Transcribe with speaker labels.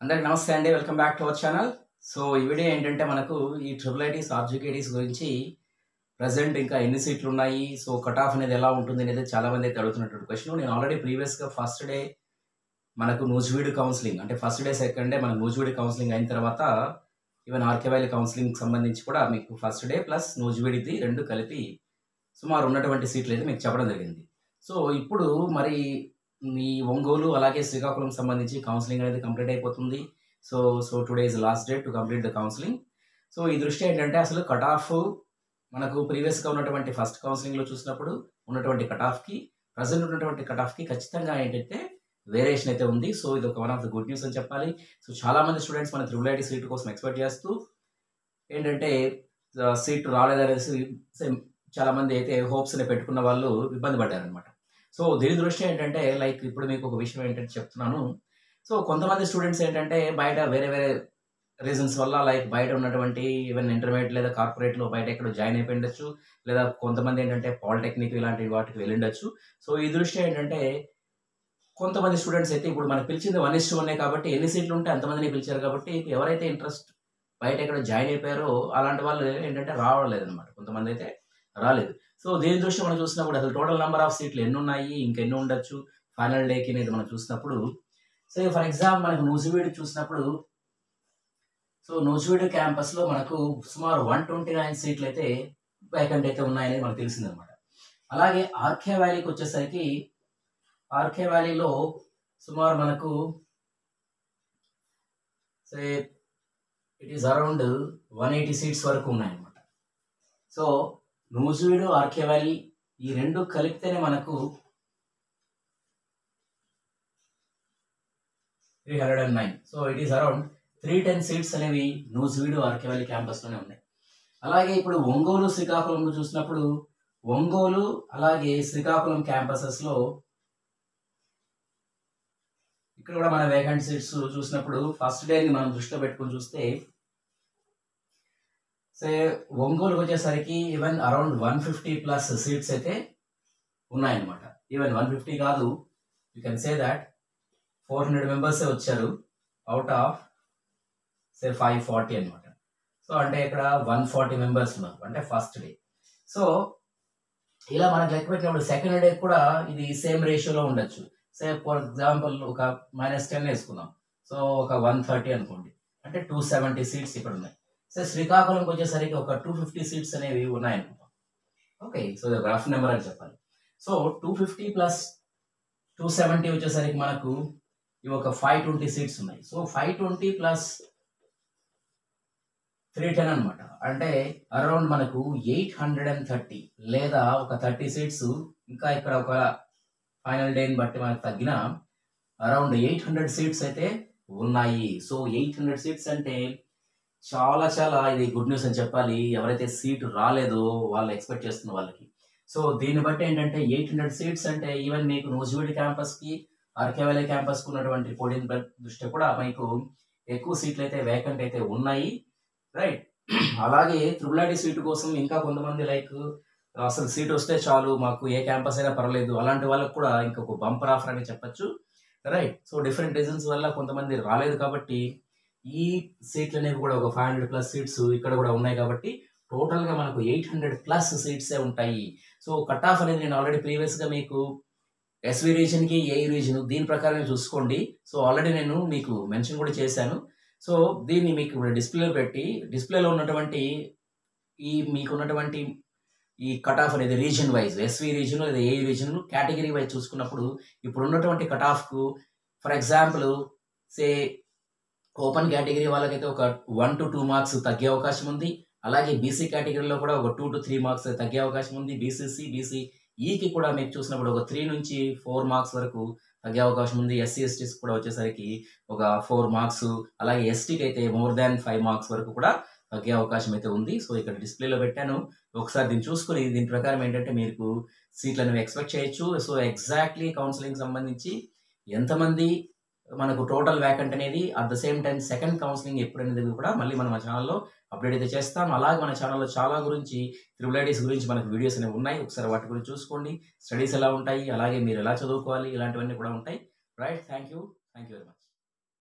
Speaker 1: అందరికి నమస్తే అండి welcome back to our channel so ఈ వీడియో ఏంటంటే మనకు ఈ ట్రిపుల్ ఐటీస్ ఆబ్జికేటీస్ గురించి ప్రజెంట్ ఇంకా ఎన్ని సీట్లు ఉన్నాయి సో కట్ ఆఫ్ అనేది ఎలా ఉంటుంది అనేది చాలా మంది అయితే అడుగుతున్నటువంటి క్వశ్చన్ నేను ఆల్రెడీ ప్రీవియస్గా ఫస్ట్ డే మనకు నూజివీడు కౌన్సిలింగ్ అంటే ఫస్ట్ డే సెకండ్ డే మనకు నూజివీడు కౌన్సిలింగ్ అయిన తర్వాత ఈవెన్ ఆర్కేవైల్ కౌన్సిలింగ్ సంబంధించి కూడా మీకు ఫస్ట్ డే ప్లస్ నూజివీడిది రెండు కలిపి సుమారు ఉన్నటువంటి సీట్లు అయితే మీకు చెప్పడం జరిగింది సో ఇప్పుడు మరి ఈ ఒంగోలు అలాగే శ్రీకాకుళం సంబంధించి కౌన్సిలింగ్ అనేది కంప్లీట్ అయిపోతుంది so so today is last date to complete the counselling so ఈ దృష్టి ఏంటంటే అసలు కట్ ఆఫ్ మనకు ప్రీవియస్గా ఉన్నటువంటి ఫస్ట్ కౌన్సిలింగ్లో చూసినప్పుడు ఉన్నటువంటి కట్ ఆఫ్కి ప్రజెంట్ ఉన్నటువంటి కట్ ఆఫ్కి ఖచ్చితంగా ఏంటంటే వేరియేషన్ అయితే ఉంది సో ఇది ఒక one of the good news అని చెప్పాలి సో చాలా మంది స్టూడెంట్స్ మన త్రిబుల్ ఐటీ సీట్ కోసం ఎక్స్పెక్ట్ చేస్తూ ఏంటంటే సీట్ రాలేదనేసి same చాలా మంది అయితే హోప్స్ పెట్టుకున్న వాళ్ళు ఇబ్బంది పడ్డారనమాట సో దీని దృష్టి ఏంటంటే లైక్ ఇప్పుడు మీకు ఒక విషయం ఏంటంటే చెప్తున్నాను సో కొంతమంది స్టూడెంట్స్ ఏంటంటే బయట వేరే వేరే రీజన్స్ వల్ల లైక్ బయట ఉన్నటువంటి ఈవెన్ ఇంటర్మీడియట్ లేదా కార్పొరేట్లో బయట ఎక్కడ జాయిన్ అయిపోయి ఉండొచ్చు లేదా కొంతమంది ఏంటంటే పాలిటెక్నిక్ ఇలాంటి వాటికి వెళ్ళి ఉండొచ్చు సో ఈ దృష్టి ఏంటంటే కొంతమంది స్టూడెంట్స్ అయితే ఇప్పుడు మనకు పిలిచింది వన్ ఇస్ వన్నే కాబట్టి ఎన్ని సీట్లు ఉంటే అంతమందిని పిలిచారు కాబట్టి ఎవరైతే ఇంట్రెస్ట్ బయట ఎక్కడ జాయిన్ అయిపోయారో అలాంటి వాళ్ళు ఏంటంటే రావలేదు అనమాట కొంతమంది అయితే రాలేదు సో దీని దృష్టి మనం చూసినప్పుడు అసలు టోటల్ నెంబర్ ఆఫ్ సీట్లు ఎన్ని ఉన్నాయి ఇంకెన్ని ఉండొచ్చు ఫైనల్ డేకి అనేది మనం చూసినప్పుడు సో ఫర్ ఎగ్జాంపుల్ మనకు నూజివీడు చూసినప్పుడు సో నూజివీడు క్యాంపస్లో మనకు సుమారు వన్ ట్వంటీ నైన్ సీట్లు అయితే వేకెంట్ అయితే ఉన్నాయని మనకు తెలిసిందనమాట అలాగే ఆర్కే వ్యాలీకి వచ్చేసరికి ఆర్కే వ్యాలీలో సుమారు మనకు say it is around one eighty seats వరకు ఉన్నాయన్నమాట సో నూజివీడు ఆర్కే వ్యాలీ ఈ రెండు కలిపితేనే మనకు three hundred and nine so it is around three ten seats అనేవి నూజివీడు ఆర్కే వ్యాలీ క్యాంపస్లోనే ఉన్నాయి అలాగే ఇప్పుడు ఒంగోలు శ్రీకాకుళంలో చూసినప్పుడు ఒంగోలు అలాగే శ్రీకాకుళం క్యాంపసెస్లో ఇక్కడ కూడా మన వేకెంట్ సీట్స్ చూసినప్పుడు ఫస్ట్ డేని మనం దృష్టిలో పెట్టుకుని చూస్తే సే ఒంగోలుకి వచ్చేసరికి even around one fifty plus seats అయితే ఉన్నాయన్నమాట ఈవెన్ వన్ ఫిఫ్టీ కాదు you can say that four hundred మెంబర్సే వచ్చారు out of say five forty అనమాట సో అంటే ఇక్కడ వన్ ఫార్టీ మెంబర్స్ ఉన్నారు అంటే ఫస్ట్ డే సో ఇలా మనకు లెక్క పెట్టినప్పుడు సెకండ్ డే కూడా ఇది సేమ్ రేషియోలో ఉండొచ్చు సే ఫర్ ఎగ్జాంపుల్ ఒక మైనస్ టెన్ వేసుకుందాం సో ఒక వన్ థర్టీ అనుకోండి అంటే టూ సెవెంటీ సీట్స్ ఇక్కడ ఉన్నాయి సో శ్రీకాకుళంకి వచ్చేసరికి ఒక టూ ఫిఫ్టీ సీట్స్ అనేవి ఉన్నాయనుకుంటాం ఓకే సో రఫ్ నెంబర్ అని చెప్పాలి so two fifty plus two seventy వచ్చేసరికి మనకు ఇవి ఒక ఫైవ్ ట్వంటీ సీట్స్ ఉన్నాయి so five twenty plus three ten అనమాట అంటే అరౌండ్ మనకు ఎయిట్ హండ్రెడ్ అండ్ థర్టీ లేదా ఒక థర్టీ సీట్స్ ఇంకా ఇక్కడ ఒక ఫైనల్ డేని బట్టి మనకు తగ్గిన అరౌండ్ ఎయిట్ హండ్రెడ్ సీట్స్ అయితే ఉన్నాయి సో ఎయిట్ హండ్రెడ్ సీట్స్ అంటే చాలా చాలా ఇది గుడ్ న్యూస్ అని చెప్పాలి ఎవరైతే సీట్ రాలేదో వాళ్ళు ఎక్స్పెక్ట్ చేస్తున్న వాళ్ళకి సో దీన్ని బట్టి ఏంటంటే ఎయిట్ హండ్రెడ్ సీట్స్ అంటే ఈవెన్ మీకు నూజివీడి క్యాంపస్కి ఆర్కేవల్లి క్యాంపస్కి ఉన్నటువంటి పోటీని దృష్ట్యా కూడా మీకు ఎక్కువ సీట్లు అయితే వేకెంట్ అయితే ఉన్నాయి రైట్ అలాగే త్రిబుల్ ఐటీ సీటు కోసం ఇంకా కొంతమంది లైక్ అసలు సీట్ వస్తే చాలు మాకు ఏ క్యాంపస్ అయినా పర్లేదు అలాంటి వాళ్ళకి కూడా ఇంకొక బంపర్ ఆఫర్ అని చెప్పొచ్చు రైట్ సో డిఫరెంట్ రీజన్స్ వల్ల కొంతమంది రాలేదు కాబట్టి ఈ సీట్లు అనేవి కూడా ఒక ఫైవ్ హండ్రెడ్ ప్లస్ సీట్స్ ఇక్కడ కూడా ఉన్నాయి కాబట్టి టోటల్గా మనకు ఎయిట్ హండ్రెడ్ ప్లస్ సీట్సే ఉంటాయి సో కట్ ఆఫ్ అనేది నేను ఆల్రెడీ ప్రీవియస్గా మీకు ఎస్వి రీజన్కి ఏ రీజన్ దీని ప్రకారం చూసుకోండి సో ఆల్రెడీ నేను మీకు మెన్షన్ కూడా చేశాను సో దీన్ని మీకు ఇప్పుడు డిస్ప్లేలో పెట్టి డిస్ప్లేలో ఉన్నటువంటి ఈ మీకు ఉన్నటువంటి ఈ కట్ ఆఫ్ అనేది రీజన్ వైజ్ ఎస్వి రీజన్ లేదా ఏ రీజన్ కేటగిరీ వైజ్ చూసుకున్నప్పుడు ఇప్పుడు ఉన్నటువంటి కట్ ఆఫ్కు for example say open category వాళ్ళకైతే ఒక వన్ టు టూ మార్క్స్ తగ్గే అవకాశం ఉంది అలాగే బీసీ కేటగిరీలో కూడా ఒక టూ టు త్రీ మార్క్స్ తగ్గే అవకాశం ఉంది బీసీసీ బీసీ ఈకి కూడా మీకు చూసినప్పుడు ఒక త్రీ నుంచి ఫోర్ మార్క్స్ వరకు తగ్గే అవకాశం ఉంది ఎస్సీ ఎస్టీస్ కూడా వచ్చేసరికి ఒక ఫోర్ మార్క్స్ అలాగే ఎస్టీకి అయితే మోర్ దాన్ ఫైవ్ మార్క్స్ వరకు కూడా తగ్గే అవకాశం అయితే ఉంది సో ఇక్కడ డిస్ప్లేలో పెట్టాను ఒకసారి దీన్ని చూసుకుని దీని ప్రకారం ఏంటంటే మీకు సీట్లు అనేవి ఎక్స్పెక్ట్ చేయొచ్చు సో ఎగ్జాక్ట్లీ కౌన్సిలింగ్ సంబంధించి ఎంతమంది మనకు టోటల్ వ్యాకెంట్ అనేది at the same time second counselling ఎప్పుడు అనేది కూడా మళ్ళీ మన ఛానల్లో అప్డేట్ అయితే చేస్తాం అలాగే మన ఛానల్లో చాలా గురించి త్రిబుల్ ఐడీస్ గురించి మనకు వీడియోస్ అనేవి ఉన్నాయి ఒకసారి వాటి గురించి చూసుకోండి స్టడీస్ ఎలా ఉంటాయి అలాగే మీరు ఎలా చదువుకోవాలి ఇలాంటివన్నీ కూడా ఉంటాయి right thank you thank you very much